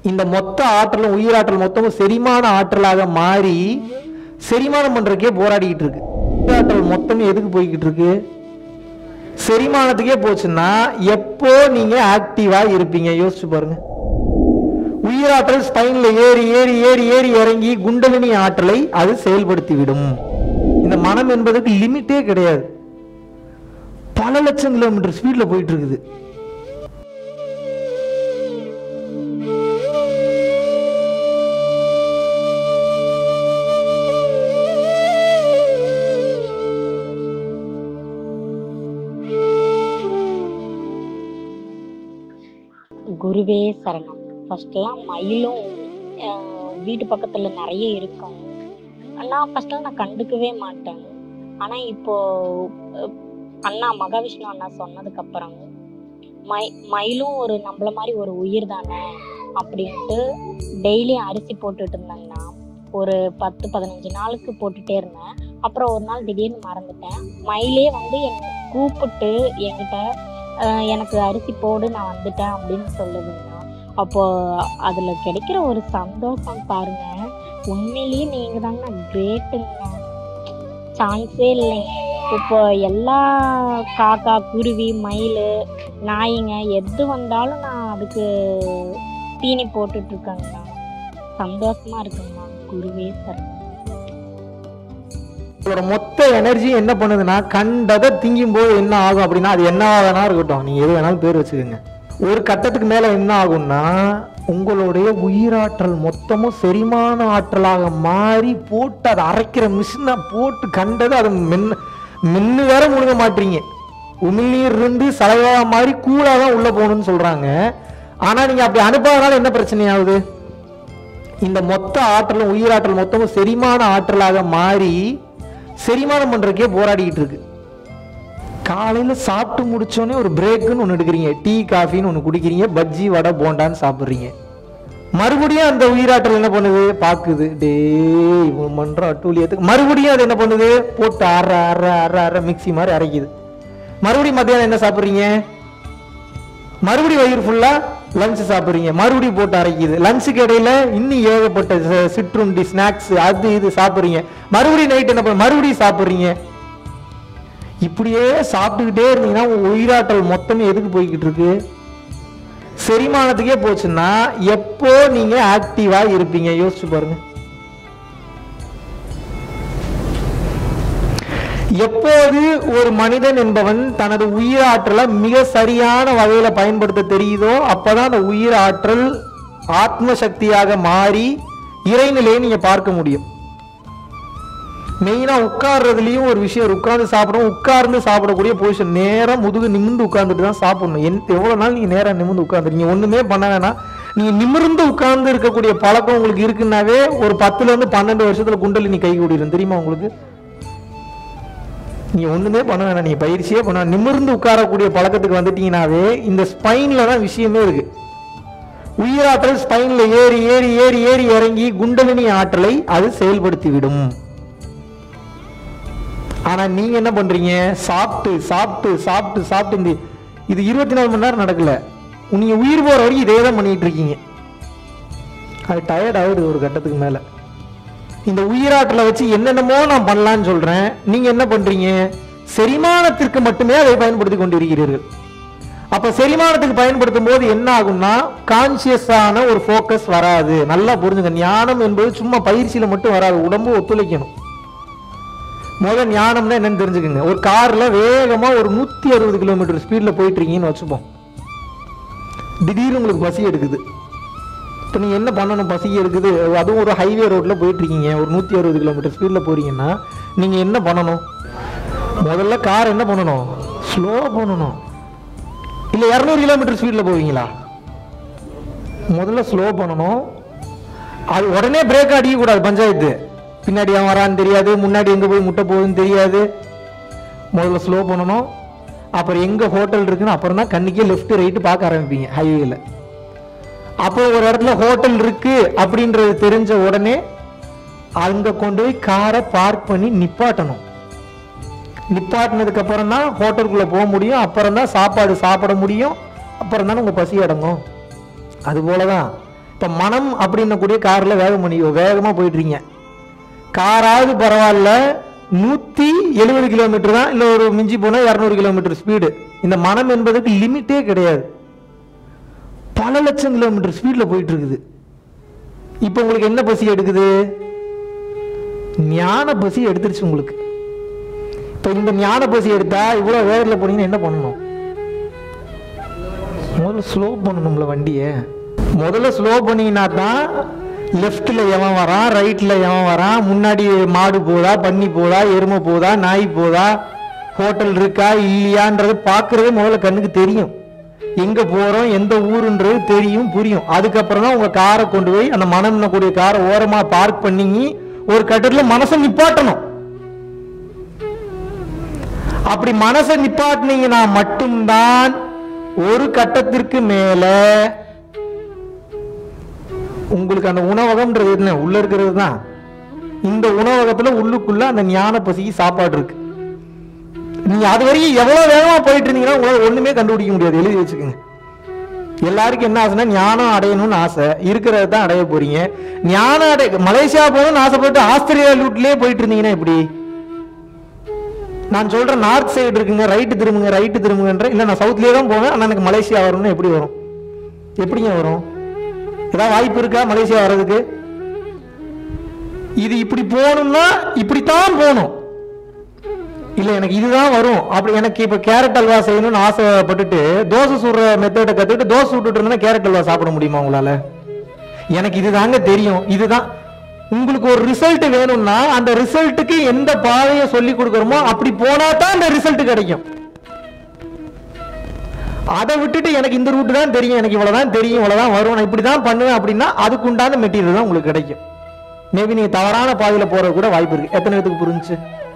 இந்த மொத்த ஆற்றலும் உயிராற்றல் மொத்தமும் செரிமான ஆற்றலாக மாறி செரிமானம் பண்றதுக்கே போராடிக்கிட்டு இருக்கு உயிராற்றல் மொத்தமும் எதுக்கு போய்கிட்டு இருக்கு செரிமானத்துக்கே போச்சுன்னா எப்போ நீங்க ஆக்டிவா இருப்பீங்க யோசிச்சு பாருங்க உயிராற்றல் ஸ்பைன்ல ஏறி ஏறி ஏறி ஏறி இறங்கி குண்டலினி ஆற்றலை அது செயல்படுத்தி விடும் இந்த மனம் என்பதற்கு லிமிட்டே கிடையாது பல லட்சம் கிலோமீட்டர் ஸ்பீட்ல போயிட்டு இருக்குது குருவே சரணம் ஃபர்ஸ்ட்லாம் மயிலும் அஹ், வீட்டு பக்கத்துல நிறைய இருக்கும் நான் ஃபர்ஸ்ட்லாம் நான் கண்டுக்கவே மாட்டேன் ஆனா இப்போ அஹ், அண்ணா மகாவிஷ்ணு அண்ணா சொன்னதுக்கு அப்புறம் மை மயிலும் ஒரு நம்மள மாதிரி ஒரு உயிர் தானே அப்படின்ட்டு டெய்லி அரிசி போட்டுட்டு இருந்தாங்கன்னா ஒரு பத்து பதினஞ்சு நாளுக்கு போட்டுட்டே இருந்தேன் அப்புறம் ஒரு நாள் திடீர்னு மறந்துட்டேன் மயிலே வந்து என்னை கூப்பிட்டு என்கிட்ட "அஹ், எனக்கு அரிசி போடு நான் வந்துட்டேன் அப்படின்னு சொல்லுதுங்கண்ணா அப்போ அதுல கிடைக்கிற ஒரு சந்தோஷம் பாருங்க உண்மையிலேயே நீங்க தாங்க கிரேட்டுங்கண்ணா சான்ஸே இல்லைங்க இப்போ எல்லா காக்கா குருவி மயில் நாய்ங்க எது வந்தாலும் நான் அதுக்கு தீனி போட்டுட்டு இருக்கேங்கண்ணா சந்தோஷமா இருக்குங்கண்ணா குருவே சார் இதோட மொத்த எனர்ஜி என்ன பண்ணுதுன்னா கண்டதை திங்கும் போது என்ன ஆகும் அப்படின்னா அது என்ன வேணா இருக்கட்டும் நீங்க எது வேணாலும் பேர் வச்சுக்கோங்க ஒரு கட்டத்துக்கு மேல என்ன ஆகும்னா உங்களுடைய உயிராற்றல் மொத்தமும் செரிமான ஆற்றலாக மாறி போட்டு அதை அரைக்கிற மிஷினை போட்டு கண்டது அதை மென்னு மென்னு வேற முழுங்க மாட்டீங்க உமிழ்நீர் இருந்து சலவா மாதிரி கூலா தான் உள்ள போகணும்னு சொல்றாங்க ஆனா நீங்க அப்படி அனுப்பாதனால என்ன பிரச்சனை ஆகுது இந்த மொத்த ஆற்றலும் உயிராற்றல் மொத்தமும் செரிமான ஆற்றலாக மாறி செரிமானம் பண்றதுக்கே போராடிக்கிட்டு இருக்கு காலையில சாப்பிட்டு முடிச்சோடனே ஒரு பிரேக்குன்னு ஒன்று எடுக்கிறீங்க டீ காஃபின்னு ஒன்று குடிக்கிறீங்க பஜ்ஜி வடை போண்டான்னு சாப்பிட்றீங்க மறுபடியும் அந்த உயிராற்றல் என்ன பண்ணுது பாக்குது டேய் இவன் பண்ற அட்டூழியத்துக்கு மறுபடியும் அது என்ன பண்ணுது போட்டு அற அற அற அற மிக்ஸி மாதிரி அரைக்குது மறுபடியும் மத்தியானம் என்ன சாப்பிட்றீங்க மறுபடியும் வயிறு ஃபுல்லா லஞ்ச் சாப்பிட்றீங்க மறுபடியும் போட்டு அரைக்குது லஞ்சுக்கு இடையில இன்னும் ஏகப்பட்ட ச- சிற்றுண்டி ஸ்நாக்ஸ் அது இது சாப்பிட்றீங்க மறுபடியும் நைட் என்ன பண்ண மறுபடியும் சாப்பிட்றீங்க இப்படியே சாப்பிட்டுக்கிட்டே இருந்தீங்கன்னா உங்க உயிராற்றல் மொத்தமே எதுக்கு போய்கிட்டு இருக்கு செரிமானத்துக்கே போச்சுன்னா எப்போ நீங்க ஆக்டிவா இருப்பீங்க யோசிச்சு பாருங்க எப்போது ஒரு மனிதன் என்பவன் தனது உயிராற்றலை மிக சரியான வகையில பயன்படுத்த தெரியுதோ அப்பதான் அந்த உயிராற்றல் ஆத்ம சக்தியாக மாறி இறைநிலையை நீங்க பார்க்க முடியும் மெயினா உட்கார்றதுலயும் ஒரு விஷயம் இருக்கு. உட்கார்ந்து சாப்பிடணும் உட்கார்ந்து சாப்பிடக்கூடிய பொசிஷன் நேரா முதுகு நிமிர்ந்து உட்கார்ந்துட்டு தான் சாப்பிடணும் என் எவ்வளவு நாள் நீங்க நேரா நிமிர்ந்து உட்கார்ந்துருக்கீங்க ஒண்ணுமே பண்ண வேணாம் நீங்க நிமிர்ந்து உட்கார்ந்து இருக்கக்கூடிய பழக்கம் உங்களுக்கு இருக்குன்னாவே ஒரு பத்துல இருந்து பன்னெண்டு வருஷத்துல குண்டலினி கை கூடிடும் தெரியுமா உங்களுக்கு நீங்க ஒண்ணுமே பண்ண வேணாம் நீங்க பயிற்சியே பண்ண வேணாம். நிமிர்ந்து உட்காரக்கூடிய பழக்கத்துக்கு வந்துட்டீங்கன்னாவே இந்த ஸ்பைன்ல தான் விஷயமே இருக்கு உயிராற்றல் ஸ்பைன்ல ஏறி ஏறி ஏறி ஏறி இறங்கி குண்டலினி ஆற்றலை அது செயல்படுத்தி விடும் ஆனா நீங்க என்ன பண்றீங்க சாப்பிட்டு சாப்பிட்டு சாப்பிட்டு சாப்பிட்டு இந்த இது இருபத்தி நாலு மணி நேரம் நடக்கல நீங்க உயிர் போற வரைக்கும் இதே தான் பண்ணிட்டு இருக்கீங்க அது டயர்ட் ஆகுது ஒரு கட்டத்துக்கு மேல இந்த உயிராற்றலை வச்சு என்னென்னமோ நான் பண்ணலாம்னு சொல்றேன் நீங்க என்ன பண்றீங்க செரிமானத்திற்கு மட்டுமே அதை பயன்படுத்தி கொண்டிருக்கிறீர்கள் அப்ப செரிமானத்துக்கு பயன்படுத்தும் போது என்ன ஆகும்னா கான்சியஸான ஒரு ஃபோக்கஸ் வராது நல்லா புரிஞ்சுங்க ஞானம் என்பது சும்மா பயிற்சியில மட்டும் வராது உடம்பு ஒத்துழைக்கணும் முதல்ல ஞானம்னா என்னன்னு தெரிஞ்சுக்கங்க ஒரு கார்ல வேகமா ஒரு நூத்தி அறுபது கிலோமீட்டர் ஸ்பீட்ல போயிட்டு இருக்கீங்கன்னு வச்சுப்போம் திடீர்னு உங்களுக்கு பசி எடுக்குது இப்போ நீங்க என்ன பண்ணணும் பசி எடுக்குது அதுவும் ஒரு ஹைவே ரோட்ல போயிட்டு இருக்கீங்க ஒரு நூத்தி அறுபது கிலோமீட்டர் ஸ்பீட்ல போறீங்கன்னா நீங்க என்ன பண்ணணும் முதல்ல கார் என்ன பண்ணணும் ஸ்லோ பண்ணணும் இல்ல இரநூறு கிலோமீட்டர் ஸ்பீட்ல போவீங்களா முதல்ல ஸ்லோ பண்ணணும் அது உடனே பிரேக் அடிக்க கூடாது பஞ்சாயத்து பின்னாடி அவன் வரான்னு தெரியாது முன்னாடி எங்க போய் முட்டை போகுதுன்னு தெரியாது முதல்ல ஸ்லோ பண்ணணும் அப்புறம் எங்க ஹோட்டல் இருக்குன்னு அப்புறம் தான் கண்ணுக்கே லெஃப்ட் ரைட்டு பார்க்க ஆரம்பிப்பீங்க ஹைவேல அப்போ ஒரு இடத்துல ஹோட்டல் இருக்கு அப்படின்றது தெரிஞ்ச உடனே அங்க கொண்டு போய் காரை பார்க் பண்ணி நிப்பாட்டணும் நிப்பாட்டினதுக்கு அப்புறம் தான் ஹோட்டலுக்குள்ள போக முடியும் அப்புறம் தான் சாப்பாடு சாப்பிட முடியும் அப்புறம் தானே உங்க பசி அடங்கும் அது போலதான் இப்போ மனம் அப்படின்னக்கூடிய காரில் வேகம் பண்ணி வேகமாக போயிட்டுருங்க காராவது பரவாயில்ல நூற்றி எழுபது கிலோமீட்டர் தான் இல்லை ஒரு மிஞ்சி போனால் இரநூறு கிலோமீட்டர் ஸ்பீடு இந்த மனம் என்பதுக்கு லிமிட்டே கிடையாது பல லட்சம் கிலோமீட்டர் ஸ்பீடில் போயிட்டு இருக்குது இப்போ உங்களுக்கு என்ன பசி எடுக்குது ஞான பசி எடுத்துருச்சு உங்களுக்கு இப்போ இந்த ஞான பசி எடுத்தா இவ்வளோ வேகத்தில் போனீங்கன்னா என்ன பண்ணணும் முதல்ல ஸ்லோ பண்ணணும்ல வண்டியை முதல்ல ஸ்லோ பண்ணீங்கன்னா தான் லெஃப்ட்டில் எவன் வரான் ரைட்டில் எவன் வரான் முன்னாடி மாடு போதா பன்னி போதா எருமை போதா நாய் போதா ஹோட்டல் இருக்கா இல்லையான்றது பார்க்கறதே முதல்ல கண்ணுக்கு தெரியும் எங்க போறோம் எந்த ஊருன்றது தெரியும் புரியும் அதுக்கப்புறம் தான் உங்க காரை கொண்டு போய் அந்த மனம் கூடிய காரை ஓரமா பார்க் பண்ணி ஒரு கட்டத்துல மனசை நிப்பாட்டணும் அப்படி மனசை நிப்பாட்டினீங்கன்னா மட்டும்தான் ஒரு கட்டத்திற்கு மேல உங்களுக்கு அந்த உணவகம்ன்றது என்ன உள்ள இருக்கிறது தான் இந்த உணவகத்துல உள்ளுக்குள்ள அந்த ஞான பசிக்கு சாப்பாடு இருக்கு நீங்க அது வரைக்கும் எவ்வளவு வேகமா போயிட்டு இருந்தீங்கன்னா உங்களால ஒண்ணுமே கண்டுபிடிக்க முடியாது எழுதி வச்சுக்கோங்க எல்லாருக்கும் என்ன ஆசைன்னா ஞானம் அடையணும்னு ஆசை இருக்கிறத தான் அடைய போறீங்க ஞானம் அடைய மலேசியா போகணும்னு ஆசைப்பட்டு ஆஸ்திரேலியா லூட்லயே போயிட்டு இருந்தீங்கன்னா எப்படி நான் சொல்றேன் நார்த் சைடு இருக்குங்க ரைட்டு திரும்புங்க ரைட்டு திரும்புங்கன்ற இல்ல நான் சவுத்லயே தான் போவேன் ஆனா எனக்கு மலேசியா வரணும்னு எப்படி வரும் எப்படிங்க வரும் ஏதாவது வாய்ப்பு இருக்கா மலேசியா வர்றதுக்கு இது இப்படி போகணும்னா இப்படித்தான் போகணும் இல்ல எனக்கு இதுதான் வரும் அப்படி எனக்கு இப்ப கேரட் அல்வா செய்யணும்னு ஆசைப்பட்டுட்டு தோசை சுடுற மெத்தடை கத்துக்கிட்டு தோசை சுட்டுட்டு இருந்தா கேரட் அல்வா சாப்பிட முடியுமா உங்களால எனக்கு இதுதாங்க தெரியும் இதுதான் உங்களுக்கு ஒரு ரிசல்ட் வேணும்னா அந்த ரிசல்ட்டுக்கு எந்த பாதையை சொல்லி கொடுக்குறோமோ அப்படி போனா தான் அந்த ரிசல்ட் கிடைக்கும் அதை விட்டுட்டு எனக்கு இந்த ரூட் தான் தெரியும் எனக்கு இவ்வளவுதான் தெரியும் இவ்வளவுதான் வரும் நான் இப்படி தான் பண்ணுவேன் அப்படின்னா அதுக்கு உண்டான மெட்டீரியல் தான் உங்களுக்கு கிடைக்கும் மேபி நீங்க தவறான பாதையில போறது கூட வாய்ப்பு இருக்கு எத்தனை பேத்துக்கு புரிஞ்சுச்சு